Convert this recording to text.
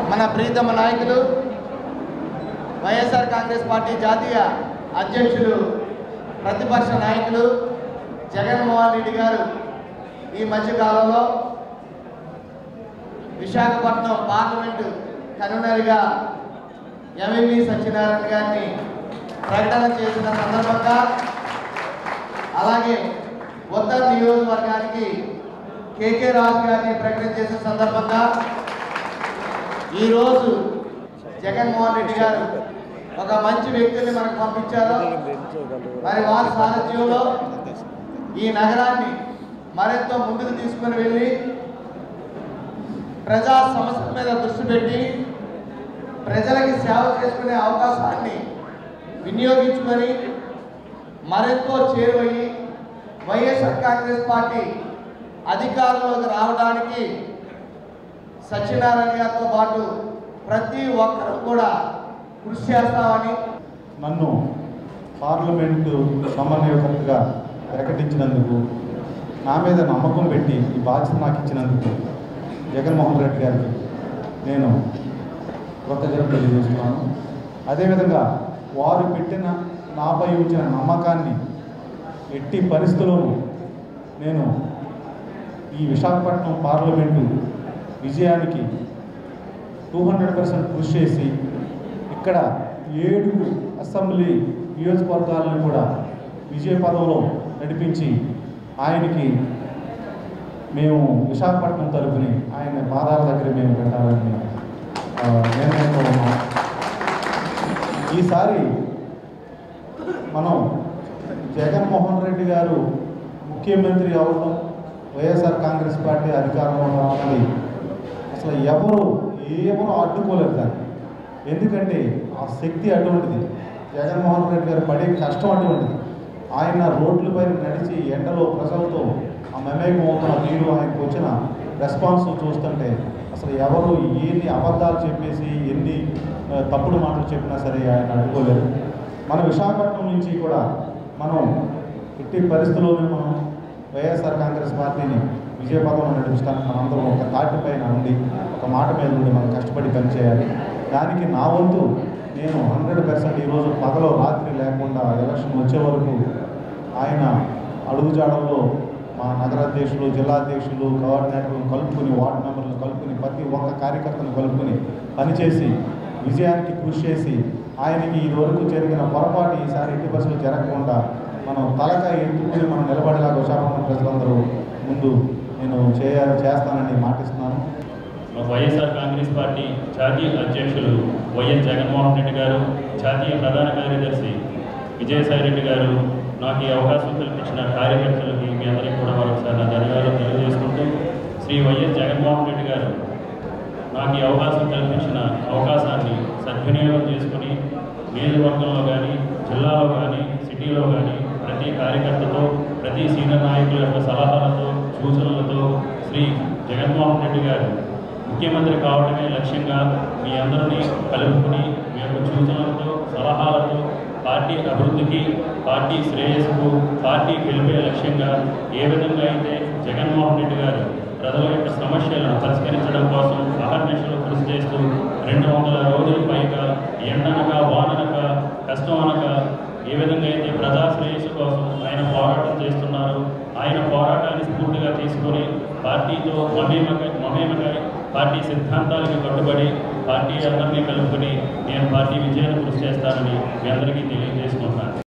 మన ప్రీతమ నాయకులు వైఎస్ఆర్ కాంగ్రెస్ పార్టీ జాతీయ అధ్యక్షులు ప్రతిపక్ష నాయకులు జగన్మోహన్ రెడ్డి గారు ఈ మధ్యకాలంలో విశాఖపట్నం పార్లమెంటు కన్వీనర్గా ఎంవివి సత్యనారాయణ గారిని ప్రకటన చేసిన సందర్భంగా అలాగే ఉత్తర నియోజకవర్గానికి కేకే రాజు గారిని ప్రకటన చేసిన సందర్భంగా ఈరోజు జగన్మోహన్ రెడ్డి గారు ఒక మంచి వ్యక్తిని మనకు పంపించారు మరి వారి సారథ్యంలో ఈ నగరాన్ని మరింత ముందుకు తీసుకుని వెళ్ళి ప్రజా సమస్యల మీద దృష్టి పెట్టి ప్రజలకి సేవ చేసుకునే అవకాశాన్ని వినియోగించుకొని మరెంతో చేరువయ్యి వైఎస్ఆర్ కాంగ్రెస్ పార్టీ అధికారంలోకి రావడానికి సత్యనారాయణ గారితో పాటు ప్రతి ఒక్కరూ కూడా కృషి చేస్తామని నన్ను పార్లమెంటు సమన్వయకర్తగా ప్రకటించినందుకు నా మీద నమ్మకం పెట్టి ఈ బాధ్యత నాకు ఇచ్చినందుకు జగన్మోహన్ రెడ్డి గారికి నేను కృతజ్ఞతలు తెలియజేస్తున్నాను అదేవిధంగా వారు పెట్టిన నాపై ఉంచిన నమ్మకాన్ని ఎట్టి పరిస్థితుల్లోనూ నేను ఈ విశాఖపట్నం పార్లమెంటు విజయానికి టూ హండ్రెడ్ పర్సెంట్ కృషి చేసి ఇక్కడ ఏడు అసెంబ్లీ నియోజకవర్గాలను కూడా విజయ పదంలో నడిపించి ఆయనకి మేము విశాఖపట్నం తరపుని ఆయన పాదాల దగ్గర మేము పెట్టాలని ఆ, నిర్ణయంతో ఉన్నాం ఈసారి మనం జగన్మోహన్ రెడ్డి గారు ముఖ్యమంత్రి అవడం వైఎస్ఆర్ కాంగ్రెస్ పార్టీ అధికారంలో రావాలి అసలు ఎవరు ఎవరు అడ్డుకోలేరు దాన్ని ఎందుకంటే ఆ శక్తి అటువంటిది జగన్మోహన్ రెడ్డి గారు పడే కష్టం అటువంటిది ఆయన రోడ్లపైన నడిచి ఎండలో ప్రజలతో ఆ మమేకం అవుతున్న తీరు ఆయనకు వచ్చిన రెస్పాన్స్ చూస్తుంటే అసలు ఎవరు ఎన్ని అబద్ధాలు చెప్పేసి ఎన్ని ఆ, తప్పుడు మాటలు చెప్పినా సరే ఆయన అడ్డుకోలేరు మన విశాఖపట్నం నుంచి కూడా మనం ఎట్టి పరిస్థితుల్లోనే మనం వైఎస్ఆర్ కాంగ్రెస్ పార్టీని విజయపథంలో నడిపించడానికి మనందరం ఒక తాటిపైన ఉండి ఒక మాట మీద ఉండి మనం కష్టపడి పనిచేయాలి దానికి నా వంతు నేను హండ్రెడ్ పర్సెంట్ ఈరోజు పగలో రాత్రి లేకుండా ఎలక్షన్ వచ్చే వరకు ఆయన అడుగుజాడల్లో మా నగరాధ్యక్షులు జిల్లాధ్యక్షులు కోఆర్డినేటర్లు కలుపుకుని వార్డు మెంబర్లు కలుపుకుని ప్రతి ఒక్క కార్యకర్తను కలుపుకుని పనిచేసి విజయానికి కృషి చేసి ఆయనకి ఈ వరకు జరిగిన పొరపాటు ఈసారి ఎట్టి బస్సులు జరగకుండా మనం తలకాయ ఎత్తుకుని మనం నిలబడేలాగా విశాఖపట్నం ప్రజలందరూ ముందు నేను చేయ చేస్తానని మాటిస్తున్నాను వైఎస్ఆర్ కాంగ్రెస్ పార్టీ జాతీయ అధ్యక్షులు వైఎస్ జగన్మోహన్ రెడ్డి గారు జాతీయ ప్రధాన కార్యదర్శి విజయసాయి రెడ్డి గారు నాకు ఈ అవకాశం కల్పించిన కార్యకర్తలకి మీ అందరికీ కూడా మరొకసారి నా ధన్యవాదాలు తెలియజేసుకుంటూ శ్రీ వైఎస్ జగన్మోహన్ రెడ్డి గారు నాకు ఈ అవకాశం కల్పించిన అవకాశాన్ని సద్వినియోగం చేసుకుని నియోజకవర్గంలో కానీ జిల్లాలో కానీ సిటీలో కానీ ప్రతి కార్యకర్తతో ప్రతి సీనియర్ నాయకుల యొక్క సలహాలతో సూచనలతో శ్రీ జగన్మోహన్ రెడ్డి గారు ముఖ్యమంత్రి కావడమే లక్ష్యంగా మీ అందరినీ కలుపుకుని మీ యొక్క సూచనలతో సలహాలతో పార్టీ అభివృద్ధికి పార్టీ శ్రేయస్సుకు పార్టీ గెలిపే లక్ష్యంగా ఏ విధంగా అయితే జగన్మోహన్ రెడ్డి గారు ప్రజల యొక్క సమస్యలను పరిష్కరించడం కోసం అహర్నిశలు కృషి చేస్తూ రెండు వందల రోజుల పైగా ఎండనక వాననక కష్టం అనక ఏ విధంగా అయితే ప్రజా శ్రేయస్సు కోసం ఆయన పోరాటం చేస్తున్నారు ఆయన పోరాటాన్ని స్ఫూర్తిగా తీసుకొని పార్టీతో మమేమక మమేమకై పార్టీ సిద్ధాంతాలకు కట్టుబడి పార్టీ అందరినీ కలుపుకొని నేను పార్టీ విజయాన్ని కృషి చేస్తానని మీ అందరికీ తెలియజేసుకుంటున్నాను